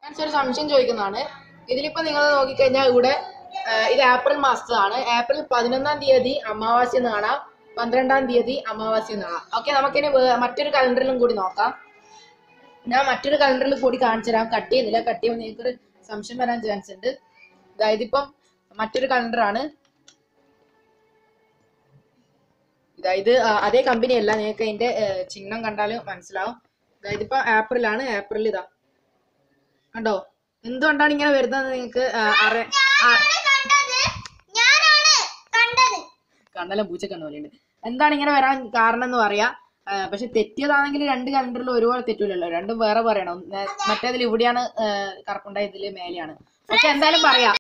friends ഒരു സംശയം ചോദിക്കുന്നതാണ് ഇതിലിപ്പോ നിങ്ങൾ നോക്കിക്കഴിഞ്ഞാൽ ഇവിടെ ആ, ഇത് ഏപ്രിൽ മാസത്തിലാണ് ഏപ്രിൽ പതിനൊന്നാം തീയതി അമാവാസ്യ എന്ന് കാണാം പന്ത്രണ്ടാം തീയതി അമാവാസ്യ എന്ന് കാണാം ഓക്കെ നമുക്കിനി വേ- മറ്റൊരു കലണ്ടറിലും കൂടി നോക്കാം ഞാൻ മറ്റൊരു കലണ്ടറിൽ കൂടി കാണിച്ചു തരാം കട്ട് ചെയ്യുന്നില്ല കട്ട് ചെയ്യുമ്പോൾ നിങ്ങൾക്കൊരു സംശയം വരാൻ ചാൻസ് ഉണ്ട് അതായത് ഇപ്പം മറ്റൊരു കലണ്ടറാണ് ഇതായത് ആ, അതേ കമ്പനി അല്ല നിങ്ങൾക്ക് അതിന്റെ ഏ, ചിഹ്നം കണ്ടാൽ മനസ്സിലാവും അതായത് ഇപ്പൊ ഏപ്രിലാണ് ഏപ്രിൽ ഇതാ കണ്ടോ എന്തുകൊണ്ടാണ് ഇങ്ങനെ വരുന്നത് നിങ്ങൾക്ക് അറിയാം കണ്ടത് ഞാനാണ് കണ്ടത് കണ്ണല പൂച്ചക്കണ്ണ പോലെയുണ്ട് എന്താണ് ഇങ്ങനെ വരാൻ കാരണം എന്ന് പറയാ ആ, പക്ഷെ തെറ്റിയതാണെങ്കിൽ രണ്ട് കലണ്ടറിൽ ഒരുപോലെ തെറ്റൂലല്ലോ രണ്ടും വേറെ പറയണം മറ്റേതിൽ ഇവിടെയാണ് കറപ്പുണ്ടായ ഇതില് മേലെയാണ് ഓക്കെ എന്തായാലും പറയാം